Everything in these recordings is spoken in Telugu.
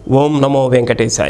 ఓం నమో వెంకటేశాయ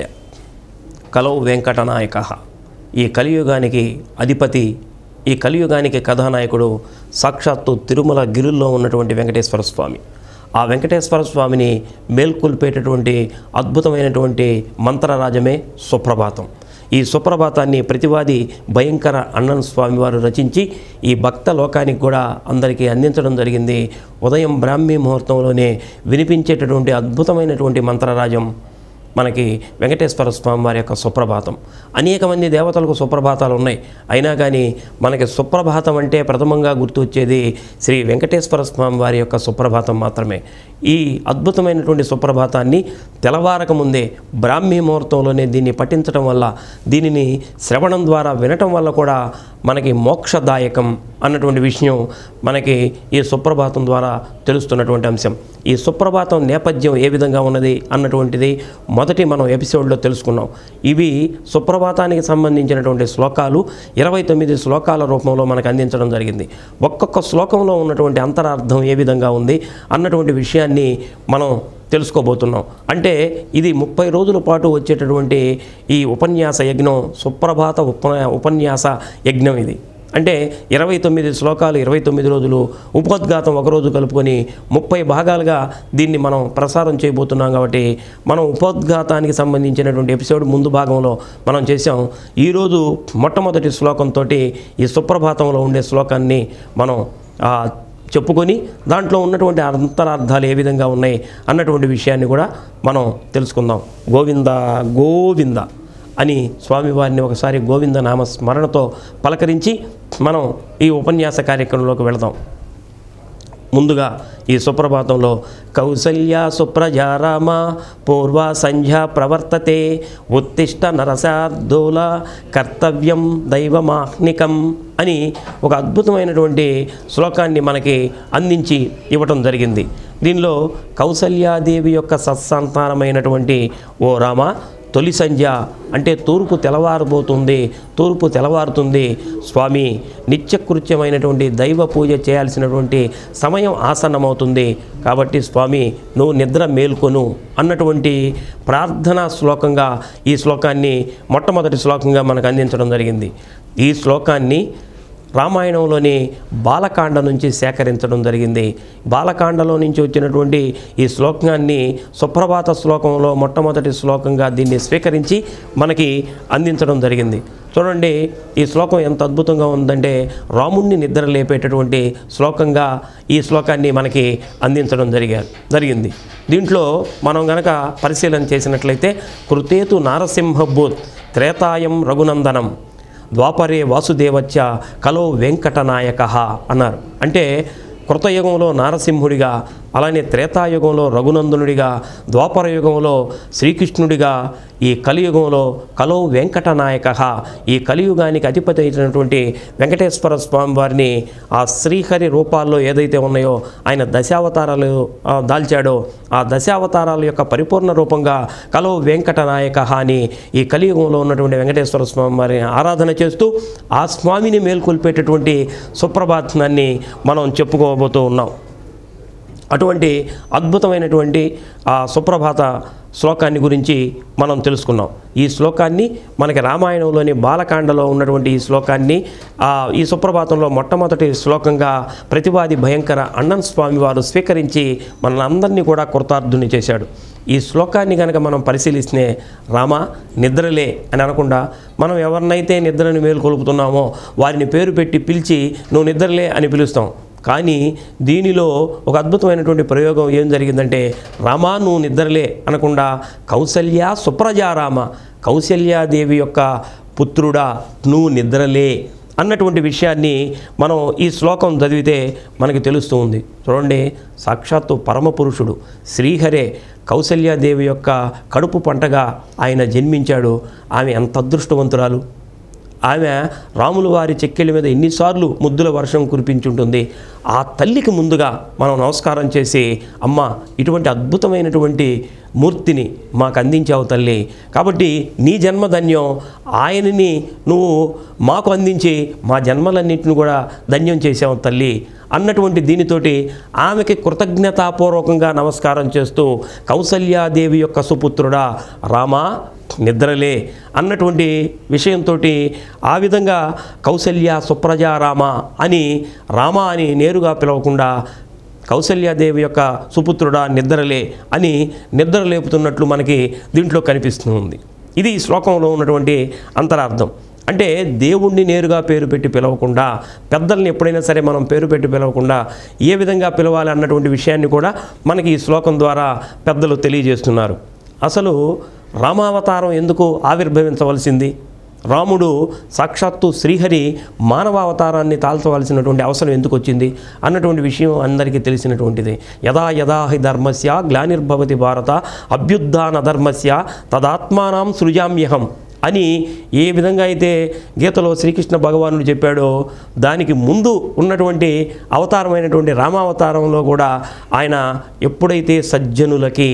కలో వెంకటనాయక ఈ కలియుగానికి అధిపతి ఈ కలియుగానికి కథానాయకుడు సాక్షాత్తు తిరుమల గిరుల్లో ఉన్నటువంటి వెంకటేశ్వర స్వామి ఆ వెంకటేశ్వర స్వామిని మేల్కొల్పేటటువంటి అద్భుతమైనటువంటి మంత్రరాజమే సుప్రభాతం ఈ సుప్రభాతాన్ని ప్రతివాది భయంకర అన్నన్ స్వామి వారు రచించి ఈ భక్త లోకానికి కూడా అందరికీ అందించడం జరిగింది ఉదయం బ్రాహ్మీ ముహూర్తంలోనే వినిపించేటటువంటి అద్భుతమైనటువంటి మంత్రరాజం మనకి వెంకటేశ్వర స్వామి వారి యొక్క సుప్రభాతం అనేక మంది దేవతలకు సుప్రభాతాలు ఉన్నాయి అయినా కానీ మనకి సుప్రభాతం అంటే ప్రథమంగా గుర్తు వచ్చేది శ్రీ వెంకటేశ్వర స్వామి వారి యొక్క సుప్రభాతం మాత్రమే ఈ అద్భుతమైనటువంటి సుప్రభాతాన్ని తెల్లవారక ముందే బ్రాహ్మీ ముహూర్తంలోనే దీన్ని పఠించడం వల్ల దీనిని శ్రవణం ద్వారా వినటం వల్ల కూడా మనకి మోక్షదాయకం అన్నటువంటి విషయం మనకి ఈ సుప్రభాతం ద్వారా తెలుస్తున్నటువంటి అంశం ఈ సుప్రభాతం నేపథ్యం ఏ విధంగా ఉన్నది అన్నటువంటిది మొదటి మనం ఎపిసోడ్లో తెలుసుకున్నాం ఇవి సుప్రభాతానికి సంబంధించినటువంటి శ్లోకాలు ఇరవై తొమ్మిది శ్లోకాల రూపంలో మనకు అందించడం జరిగింది ఒక్కొక్క శ్లోకంలో ఉన్నటువంటి అంతరార్థం ఏ విధంగా ఉంది అన్నటువంటి విషయాన్ని మనం తెలుసుకోబోతున్నాం అంటే ఇది ముప్పై రోజుల పాటు వచ్చేటటువంటి ఈ ఉపన్యాస యజ్ఞం సుప్రభాత ఉప ఉపన్యాస యజ్ఞం ఇది అంటే ఇరవై తొమ్మిది శ్లోకాలు ఇరవై తొమ్మిది రోజులు ఉపోద్ఘాతం ఒకరోజు కలుపుకొని ముప్పై భాగాలుగా దీన్ని మనం ప్రసారం చేయబోతున్నాం కాబట్టి మనం ఉపోద్ఘాతానికి సంబంధించినటువంటి ఎపిసోడ్ ముందు భాగంలో మనం చేసాం ఈరోజు మొట్టమొదటి శ్లోకంతో ఈ సుప్రభాతంలో ఉండే శ్లోకాన్ని మనం ఆ, చెప్పుకొని దాంట్లో ఉన్నటువంటి అంతరార్థాలు ఏ విధంగా ఉన్నాయి అన్నటువంటి విషయాన్ని కూడా మనం తెలుసుకుందాం గోవింద గోవింద అని స్వామివారిని ఒకసారి గోవింద నామ స్మరణతో పలకరించి మనం ఈ ఉపన్యాస కార్యక్రమంలోకి వెళదాం ముందుగా ఈ సుప్రభాతంలో కౌసల్య సుప్రజారామ పూర్వ సంధ్యా ప్రవర్తతే ఉత్తిష్ట నరసార్దూల కర్తవ్యం దైవమాహ్నికం అని ఒక అద్భుతమైనటువంటి శ్లోకాన్ని మనకి అందించి ఇవ్వటం జరిగింది దీనిలో కౌసల్యాదేవి యొక్క సత్సంతానమైనటువంటి ఓ రామ తొలి సంధ్య అంటే తూర్పు తెల్లవారబోతుంది తూర్పు తెల్లవారుతుంది స్వామి నిత్యకృత్యమైనటువంటి దైవ పూజ చేయాల్సినటువంటి సమయం ఆసన్నమవుతుంది కాబట్టి స్వామి నువ్వు నిద్ర మేల్కొను అన్నటువంటి ప్రార్థనా శ్లోకంగా ఈ శ్లోకాన్ని మొట్టమొదటి శ్లోకంగా మనకు అందించడం జరిగింది ఈ శ్లోకాన్ని రామాయణంలోని బాలకాండ నుంచి సేకరించడం జరిగింది బాలకాండలో నుంచి వచ్చినటువంటి ఈ శ్లోకాన్ని సుప్రభాత శ్లోకంలో మొట్టమొదటి శ్లోకంగా దీన్ని స్వీకరించి మనకి అందించడం జరిగింది చూడండి ఈ శ్లోకం ఎంత అద్భుతంగా ఉందంటే రాముణ్ణి నిద్ర లేపేటటువంటి శ్లోకంగా ఈ శ్లోకాన్ని మనకి అందించడం జరిగారు జరిగింది దీంట్లో మనం గనక పరిశీలన చేసినట్లయితే కృతేతు నారసింహభూత్ త్రేతాయం రఘునందనం ద్వాపరే వాసుదేవచ్చ కలో వెంకటనాయక అన్నారు అంటే కృతయుగంలో నారసింహుడిగా అలానే త్రేతాయుగంలో రఘునందనుడిగా ద్వాపర యుగంలో శ్రీకృష్ణుడిగా ఈ కలియుగంలో కలో వెంకటనాయక ఈ కలియుగానికి అధిపతి అయినటువంటి వెంకటేశ్వర స్వామి వారిని ఆ శ్రీహరి రూపాల్లో ఏదైతే ఉన్నాయో ఆయన దశావతారాలు ఆ, దాల్చాడో ఆ దశావతారాల యొక్క పరిపూర్ణ రూపంగా కలో వెంకటనాయక అని ఈ కలియుగంలో ఉన్నటువంటి వెంకటేశ్వర స్వామి వారిని ఆరాధన చేస్తూ ఆ స్వామిని మేల్కొల్పేటటువంటి సుప్రభాతాన్ని మనం చెప్పుకోబోతూ ఉన్నాం అటువంటి అద్భుతమైనటువంటి ఆ సుప్రభాత శ్లోకాన్ని గురించి మనం తెలుసుకున్నాం ఈ శ్లోకాన్ని మనకి రామాయణంలోని బాలకాండలో ఉన్నటువంటి ఈ శ్లోకాన్ని ఆ, ఈ సుప్రభాతంలో మొట్టమొదటి శ్లోకంగా ప్రతివాది భయంకర అన్నన్ స్వామి వారు స్వీకరించి మనందరినీ కూడా కృతార్థుని చేశాడు ఈ శ్లోకాన్ని కనుక మనం పరిశీలిస్తే రామ నిద్రలే అని అనకుండా మనం ఎవరినైతే నిద్రను మేలుకొలుపుతున్నామో వారిని పేరు పెట్టి పిలిచి నువ్వు నిద్రలే అని పిలుస్తాం కానీ దీనిలో ఒక అద్భుతమైనటువంటి ప్రయోగం ఏం జరిగిందంటే రామా నువ్వు నిద్రలే అనకుండా కౌసల్య సుప్రజారామ కౌసల్యాదేవి యొక్క పుత్రుడా నువ్వు నిద్రలే అన్నటువంటి విషయాన్ని మనం ఈ శ్లోకం చదివితే మనకి తెలుస్తూ ఉంది చూడండి సాక్షాత్తు పరమపురుషుడు శ్రీహరే కౌసల్యాదేవి యొక్క కడుపు పంటగా ఆయన జన్మించాడు ఆమె ఎంత అదృష్టవంతురాలు ఆమె రాముల వారి చెక్కెళ్ళ మీద ఎన్నిసార్లు ముద్దుల వర్షం కురిపించుంటుంది ఆ తల్లికి ముందుగా మనం నమస్కారం చేసి అమ్మ ఇటువంటి అద్భుతమైనటువంటి మూర్తిని మాకు అందించావు తల్లి కాబట్టి నీ జన్మధన్యం ఆయనని నువ్వు మాకు అందించి మా జన్మలన్నింటిని కూడా ధన్యం చేసావు తల్లి అన్నటువంటి దీనితోటి ఆమెకి కృతజ్ఞతాపూర్వకంగా నమస్కారం చేస్తూ కౌసల్యాదేవి యొక్క సుపుత్రుడా రామా నిద్రలే అన్నటువంటి విషయంతో ఆ విధంగా కౌసల్య సుప్రజా రామ అని రామ అని నేరుగా పిలవకుండా కౌసల్యాదేవి యొక్క సుపుత్రుడా నిద్రలే అని నిద్ర లేపుతున్నట్లు మనకి దీంట్లో కనిపిస్తుంది ఇది ఈ శ్లోకంలో ఉన్నటువంటి అంతరార్థం అంటే దేవుణ్ణి నేరుగా పేరు పెట్టి పిలవకుండా పెద్దల్ని ఎప్పుడైనా సరే మనం పేరు పెట్టి పిలవకుండా ఏ విధంగా పిలవాలి అన్నటువంటి విషయాన్ని కూడా మనకి ఈ శ్లోకం ద్వారా పెద్దలు తెలియజేస్తున్నారు అసలు రామావతారం ఎందుకు ఆవిర్భవించవలసింది రాముడు సాక్షాత్తు శ్రీహరి మానవావతారాన్ని తాల్చవలసినటువంటి అవసరం ఎందుకు వచ్చింది అన్నటువంటి విషయం అందరికీ తెలిసినటువంటిది యదా యదా హి ధర్మస్య గ్లానిర్భవతి భారత అభ్యుత్థాన ధర్మస్య తదాత్మానం సృజామ్యహం అని ఏ విధంగా అయితే గీతలో శ్రీకృష్ణ భగవానుడు చెప్పాడో దానికి ముందు ఉన్నటువంటి అవతారమైనటువంటి రామావతారంలో కూడా ఆయన ఎప్పుడైతే సజ్జనులకి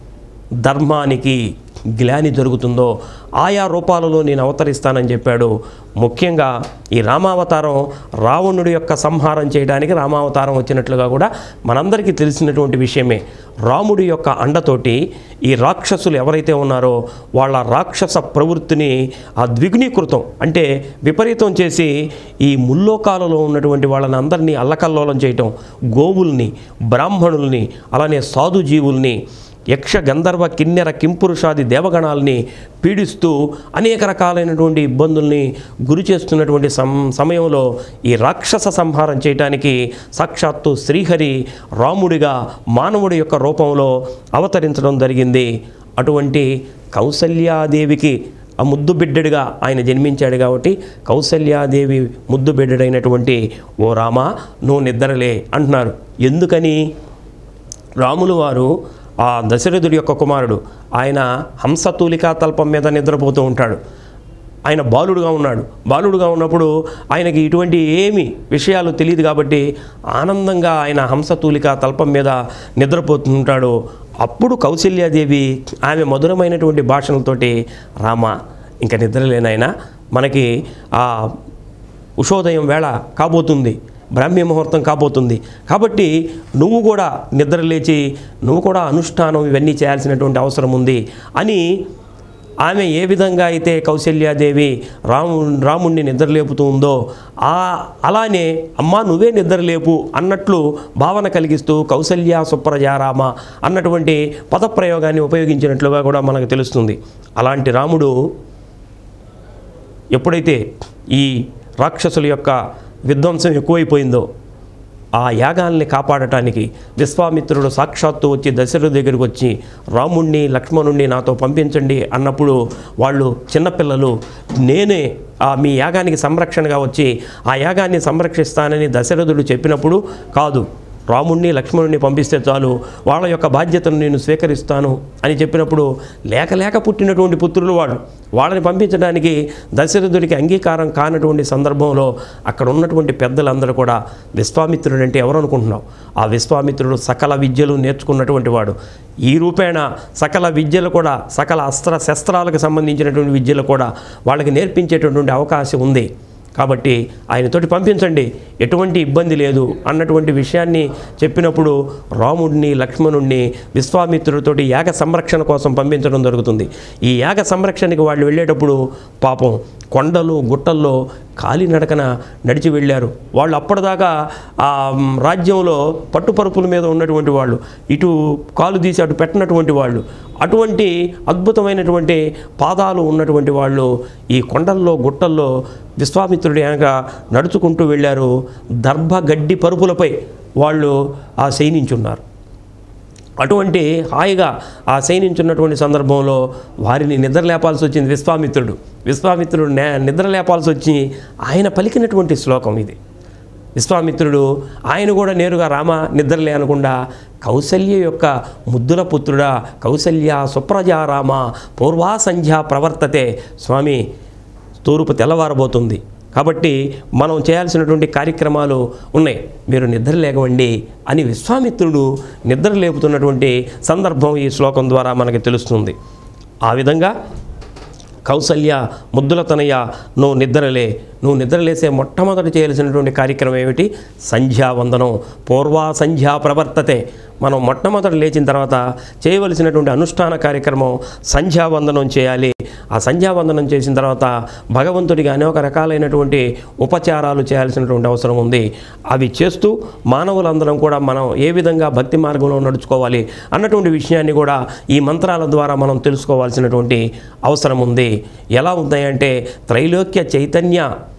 ధర్మానికి గ్లాని జరుగుతుందో ఆయా రూపాలలో నేను అవతరిస్తానని చెప్పాడు ముఖ్యంగా ఈ రామావతారం రావణుడి యొక్క సంహారం చేయడానికి రామావతారం వచ్చినట్లుగా కూడా మనందరికీ తెలిసినటువంటి విషయమే రాముడి యొక్క అండతోటి ఈ రాక్షసులు ఎవరైతే ఉన్నారో వాళ్ళ రాక్షస ప్రవృత్తిని ఆ ద్విగుణీకృతం అంటే విపరీతం చేసి ఈ ముల్లోకాలలో ఉన్నటువంటి వాళ్ళని అందరినీ అల్లకల్లోలం చేయటం గోవుల్ని బ్రాహ్మణుల్ని అలానే సాధు జీవుల్ని యక్ష గంధర్వ కిన్నెర కింపురుషాది దేవగణాలని పీడిస్తూ అనేక రకాలైనటువంటి ఇబ్బందుల్ని గురి చేస్తున్నటువంటి సం సమయంలో ఈ రాక్షస సంహారం చేయటానికి సాక్షాత్తు శ్రీహరి రాముడిగా మానవుడి యొక్క రూపంలో అవతరించడం జరిగింది అటువంటి కౌసల్యాదేవికి ఆ ముద్దు బిడ్డడిగా ఆయన జన్మించాడు కాబట్టి కౌసల్యాదేవి ముద్దు బిడ్డడైనటువంటి ఓ రామ నువ్వు నిద్రలే అంటున్నారు ఎందుకని రాములు వారు ఆ దశరథుడి యొక్క కుమారుడు ఆయన హంసతూలికా తల్పం మీద నిద్రపోతూ ఉంటాడు ఆయన బాలుడుగా ఉన్నాడు బాలుడుగా ఉన్నప్పుడు ఆయనకి ఇటువంటి ఏమి విషయాలు తెలియదు కాబట్టి ఆనందంగా ఆయన హంసతూలిక తల్పం మీద నిద్రపోతుంటాడు అప్పుడు కౌశల్యాదేవి ఆమె మధురమైనటువంటి భాషలతోటి రామ ఇంకా నిద్రలేనాయన మనకి ఆ ఉషోదయం వేళ కాబోతుంది బ్రాహ్మీ ముహూర్తం కాబోతుంది కాబట్టి నువ్వు కూడా నిద్ర లేచి నువ్వు కూడా అనుష్ఠానం ఇవన్నీ చేయాల్సినటువంటి అవసరం ఉంది అని ఆమె ఏ విధంగా అయితే కౌశల్యాదేవి రాము రాముణ్ణి నిద్రలేపుతూ ఉందో ఆ అలానే అమ్మా నువ్వే నిద్రలేపు అన్నట్లు భావన కలిగిస్తూ కౌశల్య సుప్రజారామ అన్నటువంటి పదప్రయోగాన్ని ఉపయోగించినట్లుగా కూడా మనకు తెలుస్తుంది అలాంటి రాముడు ఎప్పుడైతే ఈ రాక్షసుల యొక్క విధ్వంసం ఎక్కువైపోయిందో ఆ యాగాల్ని కాపాడటానికి విశ్వామిత్రుడు సాక్షాత్తు వచ్చి దశరథు దగ్గరికి వచ్చి రాముణ్ణి లక్ష్మణుణ్ణి నాతో పంపించండి అన్నప్పుడు వాళ్ళు చిన్నపిల్లలు నేనే ఆ మీ యాగానికి సంరక్షణగా వచ్చి ఆ యాగాన్ని సంరక్షిస్తానని దశరథుడు చెప్పినప్పుడు కాదు రాముణ్ణి లక్ష్మణుణ్ణి పంపిస్తే చాలు వాళ్ళ యొక్క బాధ్యతను నేను స్వీకరిస్తాను అని చెప్పినప్పుడు లేక లేక పుట్టినటువంటి పుత్రులు వాళ్ళు వాళ్ళని పంపించడానికి దశరథుడికి అంగీకారం కానటువంటి సందర్భంలో అక్కడ ఉన్నటువంటి పెద్దలందరూ కూడా విశ్వామిత్రుడు అంటే ఎవరు అనుకుంటున్నావు ఆ విశ్వామిత్రుడు సకల విద్యలు నేర్చుకున్నటువంటి వాడు ఈ రూపేణ సకల విద్యలు కూడా సకల అస్త్ర శస్త్రాలకు సంబంధించినటువంటి విద్యలు కూడా వాళ్ళకి నేర్పించేటటువంటి అవకాశం ఉంది కాబట్టి ఆయనతోటి పంపించండి ఎటువంటి ఇబ్బంది లేదు అన్నటువంటి విషయాన్ని చెప్పినప్పుడు రాముడిని లక్ష్మణుడిని విశ్వామిత్రుడితోటి యాగ సంరక్షణ కోసం పంపించడం జరుగుతుంది ఈ యాగ సంరక్షణకి వాళ్ళు వెళ్ళేటప్పుడు పాపం కొండలు గుట్టల్లో కాలినడకన నడిచి వెళ్ళారు వాళ్ళు అప్పటిదాకా ఆ మ్, రాజ్యంలో పట్టుపరుపుల మీద ఉన్నటువంటి వాళ్ళు ఇటు కాలు తీసి అటు పెట్టినటువంటి వాళ్ళు అటువంటి అద్భుతమైనటువంటి పాదాలు ఉన్నటువంటి వాళ్ళు ఈ కొండల్లో గుట్టల్లో విశ్వామిత్రుడి వెనక నడుచుకుంటూ వెళ్ళారు దర్భ గడ్డి పరుపులపై వాళ్ళు ఆ శయనించున్నారు అటువంటి హాయిగా ఆ శయనించున్నటువంటి సందర్భంలో వారిని నిద్రలేపాల్సి వచ్చింది విశ్వామిత్రుడు విశ్వామిత్రుడు నే నిద్రలేపాల్సి వచ్చి ఆయన పలికినటువంటి శ్లోకం ఇది విశ్వామిత్రుడు ఆయన కూడా నేరుగా రామ నిద్రలే అనకుండా కౌసల్య యొక్క ముద్దుల పుత్రుడా కౌసల్య సుప్రజా రామ పూర్వా సంధ్య ప్రవర్తతే స్వామి తూర్పు తెల్లవారబోతుంది కాబట్టి మనం చేయాల్సినటువంటి కార్యక్రమాలు ఉన్నాయి మీరు నిద్ర లేకవండి అని విశ్వామిత్రుడు నిద్ర లేపుతున్నటువంటి సందర్భం ఈ శ్లోకం ద్వారా మనకి తెలుస్తుంది ఆ విధంగా కౌసల్య ముద్దుల తనయ్య నువ్వు నిద్రలే నువ్వు నిద్రలేసే మొట్టమొదటి చేయాల్సినటువంటి కార్యక్రమం ఏమిటి సంధ్యావందనం పూర్వా సంధ్యా ప్రవర్తతే మనం మొట్టమొదటి లేచిన తర్వాత చేయవలసినటువంటి అనుష్ఠాన కార్యక్రమం సంధ్యావందనం చేయాలి ఆ సంధ్యావందనం చేసిన తర్వాత భగవంతుడికి అనేక రకాలైనటువంటి ఉపచారాలు చేయాల్సినటువంటి అవసరం ఉంది అవి చేస్తూ మానవులందరం కూడా మనం ఏ విధంగా భక్తి మార్గంలో నడుచుకోవాలి అన్నటువంటి విషయాన్ని కూడా ఈ మంత్రాల ద్వారా మనం తెలుసుకోవాల్సినటువంటి అవసరం ఉంది ఎలా ఉన్నాయంటే త్రైలోక్య చైతన్య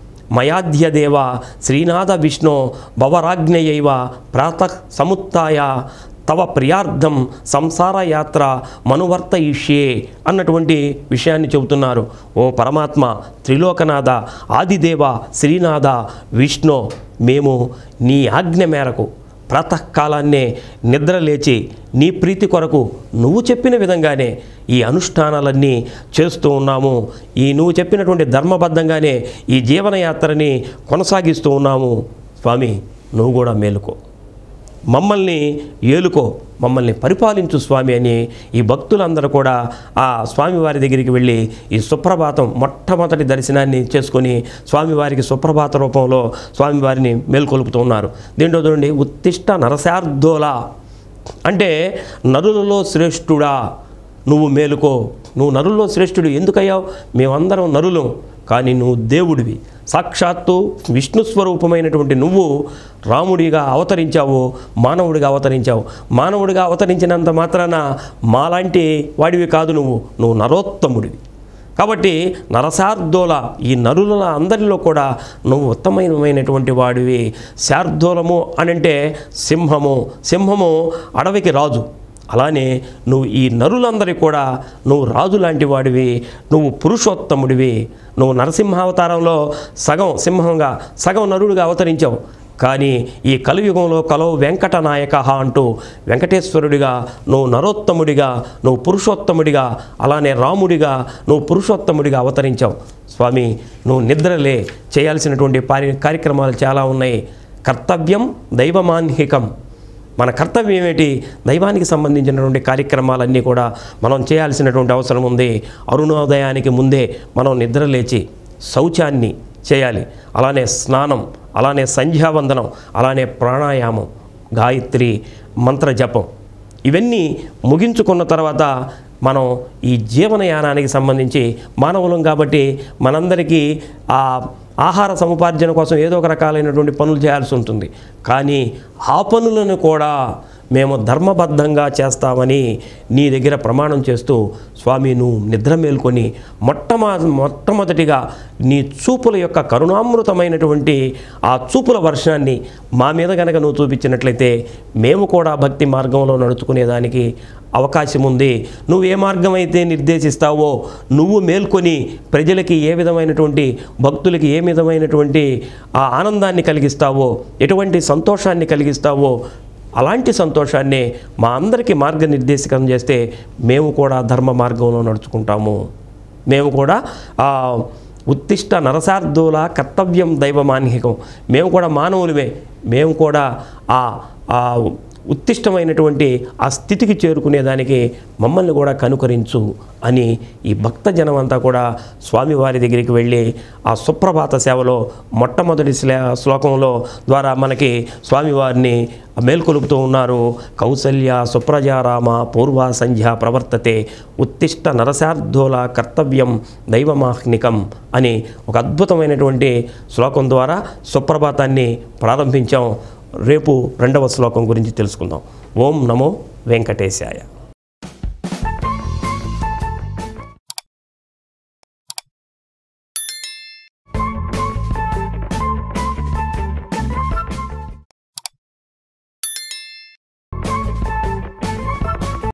మయాధ్యదేవ శ్రీనాథ విష్ణు భవరాజ్ఞయైవ ప్రాతః సముత్య తవ ప్రియార్థం సంసార యాత్ర మనువర్తయిష్యే అన్నటువంటి విషయాన్ని చెబుతున్నారు ఓ పరమాత్మ త్రిలోకనాథ ఆదిదేవ శ్రీనాథ విష్ణు మేము నీ ఆజ్ఞ మేరకు ప్రాతకాలాన్నే నిద్ర లేచి నీ ప్రీతి కొరకు నువ్వు చెప్పిన విధంగానే ఈ అనుష్ఠానాలన్నీ చేస్తూ ఉన్నాము ఈ నువ్వు చెప్పినటువంటి ధర్మబద్ధంగానే ఈ జీవనయాత్రని కొనసాగిస్తూ ఉన్నాము స్వామి నువ్వు కూడా మేలుకో మమ్మల్ని ఏలుకో మమ్మల్ని పరిపాలించు స్వామి అని ఈ భక్తులందరూ కూడా ఆ స్వామివారి దగ్గరికి వెళ్ళి ఈ సుప్రభాతం మొట్టమొదటి దర్శనాన్ని చేసుకొని స్వామివారికి సుప్రభాత రూపంలో స్వామివారిని మేల్కొలుపుతూ ఉన్నారు దీంట్లో చూడండి ఉత్తిష్ట నరశార్దోలా అంటే నరులలో శ్రేష్ఠుడా నువ్వు మేలుకో నువ్వు నరుల్లో శ్రేష్ఠుడు ఎందుకయ్యావు మేమందరం నరులం కానీ నువ్వు దేవుడివి సాక్షాత్తు విష్ణు స్వరూపమైనటువంటి నువ్వు రాముడిగా అవతరించావు మానవుడిగా అవతరించావు మానవుడిగా అవతరించినంత మాత్రాన మాలాంటి వాడివి కాదు నువ్వు నువ్వు నరోత్తముడివి కాబట్టి నరశార్దోల ఈ నరుల అందరిలో కూడా నువ్వు ఉత్తమమైనటువంటి వాడివి శార్దూలము అనంటే సింహము సింహము అడవికి రాజు అలానే నువ్వు ఈ నరులందరి కూడా నువ్వు రాజు లాంటి వాడివి నువ్వు పురుషోత్తముడివి నువ్వు నరసింహావతారంలో సగం సింహంగా సగం నరుడిగా అవతరించావు కానీ ఈ కలియుగంలో కలవు వెంకట నాయక అంటూ వెంకటేశ్వరుడిగా నువ్వు నరోత్తముడిగా నువ్వు పురుషోత్తముడిగా అలానే రాముడిగా నువ్వు పురుషోత్తముడిగా అవతరించావు స్వామి నువ్వు నిద్రలే చేయాల్సినటువంటి పారి కార్యక్రమాలు చాలా ఉన్నాయి కర్తవ్యం దైవమాన్హికం మన కర్తవ్యం ఏమిటి దైవానికి సంబంధించినటువంటి కార్యక్రమాలన్నీ కూడా మనం చేయాల్సినటువంటి అవసరం ఉంది అరుణోదయానికి ముందే మనం నిద్ర లేచి శౌచాన్ని చేయాలి అలానే స్నానం అలానే సంధ్యావందనం అలానే ప్రాణాయామం గాయత్రి మంత్ర జపం ఇవన్నీ ముగించుకున్న తర్వాత మనం ఈ జీవనయానానికి సంబంధించి మానవులం కాబట్టి మనందరికీ ఆ ఆహార సముపార్జన కోసం ఏదో ఒక రకాలైనటువంటి పనులు చేయాల్సి ఉంటుంది కానీ ఆ పనులను కూడా మేము ధర్మబద్ధంగా చేస్తామని నీ దగ్గర ప్రమాణం చేస్తూ స్వామి నువ్వు నిద్ర మేల్కొని మొట్టమ మొట్టమొదటిగా నీ చూపుల యొక్క కరుణామృతమైనటువంటి ఆ చూపుల వర్షాన్ని మా మీద కనుక నువ్వు చూపించినట్లయితే మేము కూడా భక్తి మార్గంలో నడుచుకునేదానికి అవకాశం ఉంది నువ్వు ఏ మార్గం అయితే నిర్దేశిస్తావో నువ్వు మేల్కొని ప్రజలకి ఏ విధమైనటువంటి భక్తులకి ఏ విధమైనటువంటి ఆ ఆనందాన్ని కలిగిస్తావో ఎటువంటి సంతోషాన్ని కలిగిస్తావో అలాంటి సంతోషాన్ని మా అందరికీ మార్గనిర్దేశకం చేస్తే మేము కూడా ధర్మ మార్గంలో నడుచుకుంటాము మేము కూడా ఆ ఉత్తిష్ట నరసార్థుల కర్తవ్యం దైవమాన్హికం మేము కూడా మానవులమే మేము కూడా ఆ ఆ ఉత్తిష్టమైనటువంటి ఆ స్థితికి చేరుకునేదానికి మమ్మల్ని కూడా కనుకరించు అని ఈ భక్త జనం అంతా కూడా స్వామివారి దగ్గరికి వెళ్ళి ఆ సుప్రభాత సేవలో మొట్టమొదటి శ్లే శ్లోకంలో ద్వారా మనకి స్వామివారిని మేల్కొలుపుతూ ఉన్నారు కౌసల్య సుప్రజారామ పూర్వ సంధ్య ప్రవర్తతే ఉత్తిష్ట నరసార్థోల కర్తవ్యం దైవమాహ్నికం అని ఒక అద్భుతమైనటువంటి శ్లోకం ద్వారా సుప్రభాతాన్ని ప్రారంభించాం రేపు రెండవ శ్లోకం గురించి తెలుసుకుందాం ఓం నమో వెంకటేశాయ